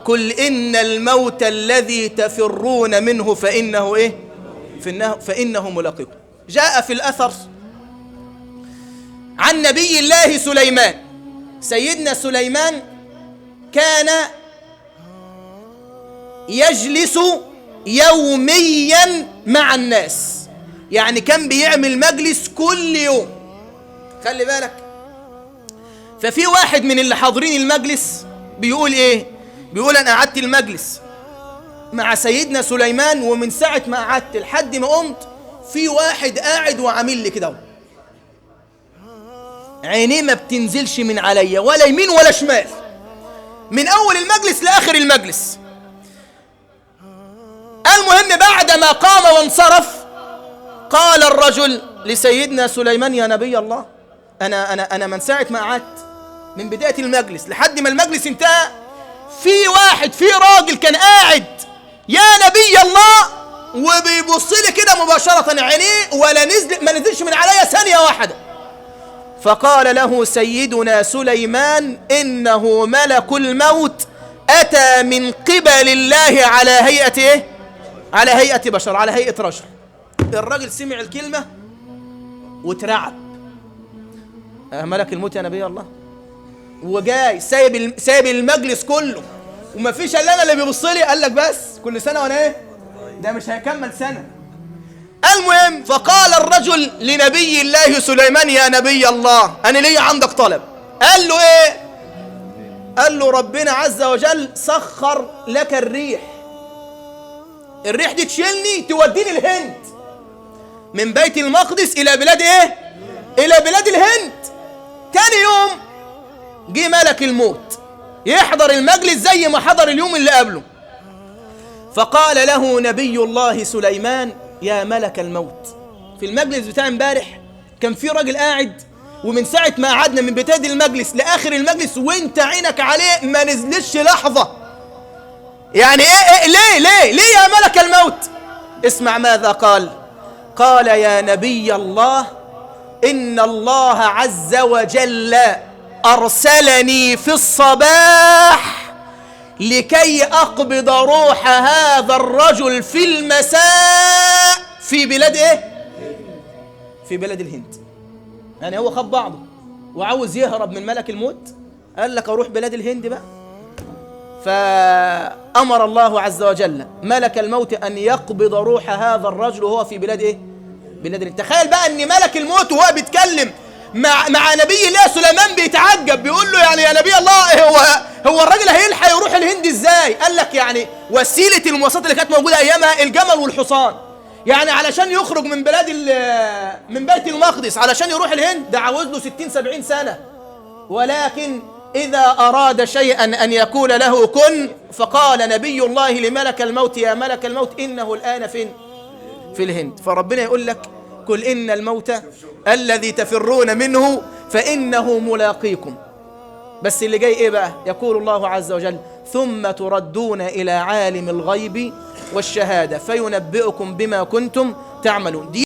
قل إن الموت الذي تفرون منه فإنه إيه فإنه, فإنه ملاقيكم جاء في الأثر عن نبي الله سليمان سيدنا سليمان كان يجلس يوميا مع الناس يعني كان بيعمل مجلس كل يوم خلي بالك ففي واحد من اللي حاضرين المجلس بيقول ايه بيقول انا قعدت المجلس مع سيدنا سليمان ومن ساعة ما قعدت لحد ما قمت في واحد قاعد وعامل لي كده عينيه ما بتنزلش من عليا ولا يمين ولا شمال من اول المجلس لاخر المجلس المهم بعد ما قام وانصرف قال الرجل لسيدنا سليمان يا نبي الله انا انا انا من ساعه ما قعدت من بدايه المجلس لحد ما المجلس انتهى في واحد في راجل كان قاعد يا نبي الله وبيبص لي كده مباشره عينيه ولا نزل ما نزلش من عليا ثانيه واحده فقال له سيدنا سليمان انه ملك الموت اتى من قبل الله على هيئه ايه على هيئه بشر على هيئه رجل الراجل سمع الكلمه واترعب آه ملك الموت يا نبي الله وجاي سايب الم- سايب المجلس كله وما فيش الا انا اللي بيبص لي قال لك بس كل سنه وانا ايه ده مش هيكمل سنه المهم فقال الرجل لنبي الله سليمان يا نبي الله انا لي عندك طلب قال له ايه قال له ربنا عز وجل سخر لك الريح الريح دي تشيلني توديني الهند من بيت المقدس الى بلاد ايه الى بلاد الهند تاني يوم جه ملك الموت يحضر المجلس زي ما حضر اليوم اللي قبله فقال له نبي الله سليمان يا ملك الموت في المجلس بتاع امبارح كان في راجل قاعد ومن ساعة ما قعدنا من بداية المجلس لآخر المجلس وانت عينك عليه ما نزلتش لحظة يعني ايه, إيه ليه ليه ليه يا ملك الموت اسمع ماذا قال قال يا نبي الله إن الله عز وجل أرسلني في الصباح لكي أقبض روح هذا الرجل في المساء في بلاد إيه؟ في بلاد الهند يعني هو خد بعضه وعاوز يهرب من ملك الموت قال لك أروح بلاد الهند بقى فأمر الله عز وجل ملك الموت أن يقبض روح هذا الرجل وهو في بلاد إيه؟ بلاد الهند تخيل بقى أن ملك الموت وهو بيتكلم مع مع نبي الله سليمان بيتعجب بيقول له يعني يا نبي الله هو هو الراجل هيلحق يروح الهند ازاي؟ قال لك يعني وسيله المواصلات اللي كانت موجوده ايامها الجمل والحصان. يعني علشان يخرج من بلاد ال- من بيت المقدس علشان يروح الهند ده عاوز له 60 70 سنه. ولكن إذا أراد شيئا أن يقول له كن فقال نبي الله لملك الموت يا ملك الموت إنه الآن فين؟ في الهند فربنا يقول لك قل إن الموت الذي تفرون منه فإنه ملاقيكم بس اللي جاي إيه بقى يقول الله عز وجل ثم تردون إلى عالم الغيب والشهادة فينبئكم بما كنتم تعملون دي